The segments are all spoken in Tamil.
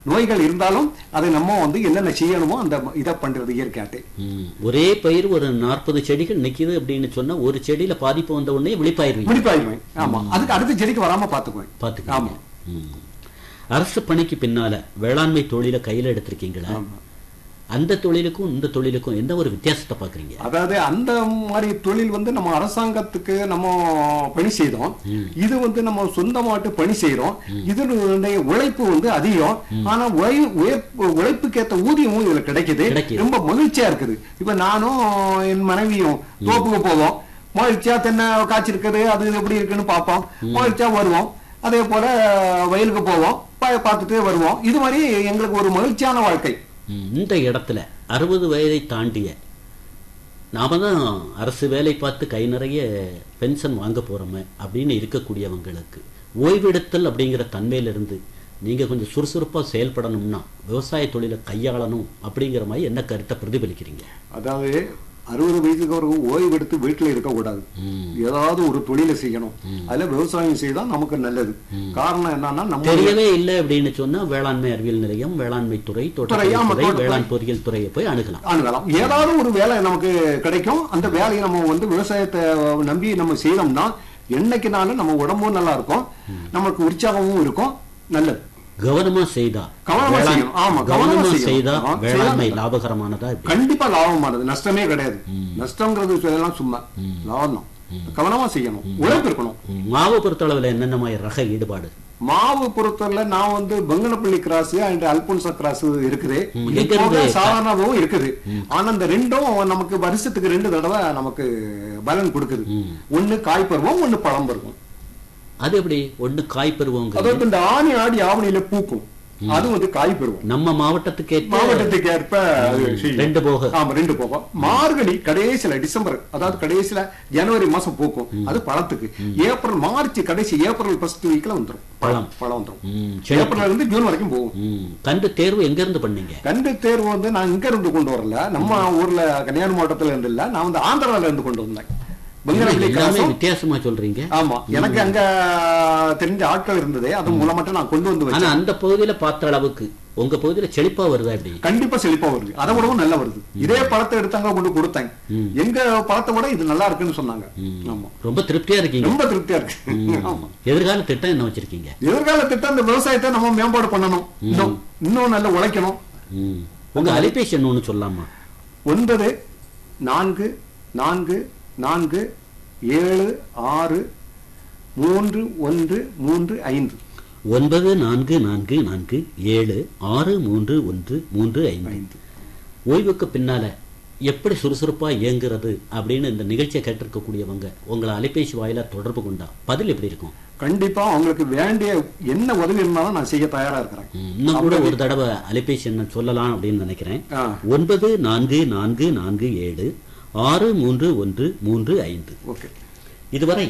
நோய்கள் இருந்தாலும் அதை நம்ம வந்து என்னென்ன செய்யணுமோ அந்த இதை பண்றது இயற்கையாட்டு ம். ஒரே பயிர் ஒரு நாற்பது செடிகள் நிக்குது அப்படின்னு சொன்னா ஒரு செடியில பாதிப்பு வந்த உடனே விழிப்பாயிருவீங்க முடிப்பாயுவேன் ஆமா அதுக்கு அடுத்த செடிக்கு வராம பாத்துக்குவேன் பாத்துக்கோங்க ஆமா ம். அரசு பணிக்கு பின்னால வேளாண்மை தொழிலை கையில எடுத்திருக்கீங்களா ஆமா. அந்த தொழிலுக்கும் இந்த தொழிலுக்கும் என்ன ஒரு வித்தியாசத்தை பாக்குறீங்க அதாவது அந்த மாதிரி தொழில் வந்து நம்ம அரசாங்கத்துக்கு நம்ம பணி செய்தோம் இது வந்து நம்ம சொந்தமாட்டு பணி செய்யறோம் இதனுடைய உழைப்பு வந்து அதிகம் ஆனா உழை- உழைப்பு- உழைப்புக்கேத்த ஊதியமும் இதுல கிடைக்குது கிடைக்குது. ரொம்ப மகிழ்ச்சியா இருக்குது இப்ப நானும் என் மனைவியும் தோப்புக்கு போவோம் மகிழ்ச்சியா தென்னை காய்ச்சிருக்குது அது இது எப்படி இருக்குன்னு பார்ப்போம் மகிழ்ச்சியா வருவோம் அதே போல வயலுக்கு போவோம் பா- பார்த்துட்டு வருவோம் இது மாதிரி எங்களுக்கு ஒரு மகிழ்ச்சியான வாழ்க்கை ம். இந்த இடத்துல அறுபது வயதை தாண்டிய நாம தான் அரசு வேலை பார்த்து கை நிறைய பென்ஷன் வாங்க போறோமே அப்படின்னு இருக்கக்கூடியவங்களுக்கு ஓய்வெடுத்தல் அப்படிங்கிற தன்மையிலிருந்து நீங்க கொஞ்சம் சுறுசுறுப்பா செயல்படணும்னா விவசாய தொழிலை கையாளணும் அப்படிங்கிற மாதிரி என்ன கருத்தை பிரதிபலிக்கிறீங்க அதாவது அறுபது வயசுக்கு ஒரு ஓய்வு எடுத்து வீட்டுல இருக்கக்கூடாது ம். ஏதாவது ஒரு தொழிலை செய்யணும் அதுல விவசாயம் செய்தா நமக்கு நல்லது காரணம் என்னன்னா நம்ம தெரியவே இல்லை அப்படின்னு சொன்னா வேளாண்மை அறிவியல் நிலையம் வேளாண்மை துறை துறை, ஆமா, தோட்டக்கலை துறை தோட்டக்கலை. வேளாண் பொறியியல் துறையை போய் அணுகலாம் அணுகலாம் ஏதாவது ஒரு வேலை நமக்கு கிடைக்கும் அந்த வேலையை நம்ம வந்து விவசாயத்தை நம்பி நம்ம செய்தோம்னா என்னைக்குனாலும் நம்ம உடம்பும் நல்லா இருக்கும் நமக்கு உற்சாகமும் இருக்கும் நல்லது கவனமா செய்தா கவனமா வேளாண்- செய்யணும். ஆமா, கவனமா கவனமா செய்யணும். செய்தா ஆ, வேளாண்மை செய்யலாம். லாபகரமானதா எப்படி கண்டிப்பா லாபமானது நஷ்டமே கிடையாது நஷ்டங்கிறது எல்லாம் சும்மா லாபம் தான் கவனமா செய்யணும் உழைப்பு இருக்கணும் ம், மாவு பொறுத்தளவுல என்னென்ன மாதிரி ரக ஈடுபாடு மாவு பொறுத்தவரை நான் வந்து Banganapalli cross and Alphonso cross இருக்குது ம், இது இருக்கிறது போக சாதாரணமாவும் இருக்குது ஆனா இந்த ரெண்டும் நமக்கு வருஷத்துக்கு ரெண்டு தடவை நமக்கு பலன் கொடுக்குது ஒண்ணு காய் பருவம் ஒண்ணு பழம் பருவம் அது எப்படி ஒண்ணு காய் பருவங்க அதாவது இந்த ஆணி ஆடி ஆவணியில பூக்கும் அது வந்து காய் பருவம் நம்ம மாவட்டத்துக்கு ஏற்ப மாவட்டத்துக்கு ஏற்ப அது செய்யும். ரெண்டு போக ஆமா ரெண்டு போகும் மார்கழி கடைசியில டிசம்பர் அதாவது கடைசியில ஜனவரி மாசம் பூக்கும் அது பழத்துக்கு ஏப்ரல் மார்ச் கடைசி ஏப்ரல் ஃபர்ஸ்ட் வீக்ல வந்துரும் பழம். பழம் வந்துரும் ம், சரி. ஏப்ரல்ல இருந்து ஜூன் வரைக்கும் போகும் ம், கண்டு தேர்வு எங்க இருந்து பண்ணீங்க கண்டு தேர்வு வந்து நான் இங்க இருந்து கொண்டு வரல நம்ம ஊர்ல கன்னியாகுமரி மாவட்டத்துல இருந்து இல்ல நான் வந்து ஆந்திரால இருந்து கொண்டு வந்தேன் பங்கனப்பள்ளி எல்லாமே கிராஸும் வித்தியாசமா சொல்றீங்க ஆமா எனக்கு அங்க தெரிஞ்ச ஆட்கள் இருந்தது அது மூலமாட்டம் நான் கொண்டு வந்து ஆனா வச்சேன் அந்த பகுதியில பார்த்த அளவுக்கு உங்க பகுதியில செழிப்பா வருதா எப்படி கண்டிப்பா செழிப்பா வருது அதை விடவும் நல்லா வருது இதே பழத்தை எடுத்தாங்க கொண்டு கொடுத்தாங்க எங்க பழத்தை விட இது நல்லா இருக்குன்னு சொன்னாங்க ஆமா ரொம்ப திருப்தியா இருக்கீங்க ரொம்ப திருப்தியா இருக்கு ஆமா எதிர்கால திட்டம் என்ன வச்சிருக்கீங்க எதிர்கால திட்டம் இந்த விவசாயத்தை நம்ம மேம்பாடு பண்ணணும் இன்னும் இன்னும் நல்லா உழைக்கணும் ம். உங்க அலைபேசி என்ன ஒண்ணு சொல்லலாமா ஒன்பது நான்கு நான்கு நான்கு ஏழு ஆறு மூன்று ஒன்று மூன்று ஐந்து ஒன்பது நான்கு நான்கு நான்கு ஏழு ஆறு மூன்று ஒன்று மூன்று ஐந்து ஐந்து ஓய்வுக்கு பின்னால எப்படி சுறுசுறுப்பா இயங்குறது அப்படின்னு இந்த நிகழ்ச்சியை கேட்டிருக்கக்கூடியவங்க உங்களை அலைபேசி வாயிலா தொடர்பு கொண்டா பதில் எப்படி இருக்கும் கண்டிப்பா அவங்களுக்கு வேண்டிய என்ன உதவி இருந்தாலும் நான் செய்ய தயாரா இருக்கிறேன் ம், இன்னும் கூட ஒரு தடவை அலைபேசி என்ன சொல்லலாம் அப்படின்னு நினைக்கிறேன் ஆ. ஒன்பது நான்கு நான்கு நான்கு ஏழு ஆறு மூன்று ஒன்று மூன்று ஐந்து ஓகே இதுவரை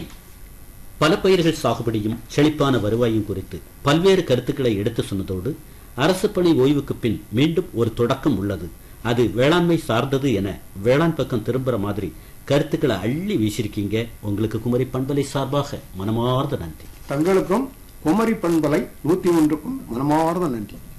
பல பயிர்கள் சாகுபடியும் செழிப்பான வருவாயும் குறித்து பல்வேறு கருத்துக்களை எடுத்து சொன்னதோடு அரசு பணி ஓய்வுக்கு பின் மீண்டும் ஒரு தொடக்கம் உள்ளது அது வேளாண்மை சார்ந்தது என வேளாண் பக்கம் திரும்புற மாதிரி கருத்துக்களை அள்ளி வீசிருக்கீங்க உங்களுக்கு குமரி பண்பலை சார்பாக மனமார்ந்த நன்றி தங்களுக்கும் குமரி பண்பலை நூத்தி ஒன்றுக்கும் மனமார்ந்த நன்றி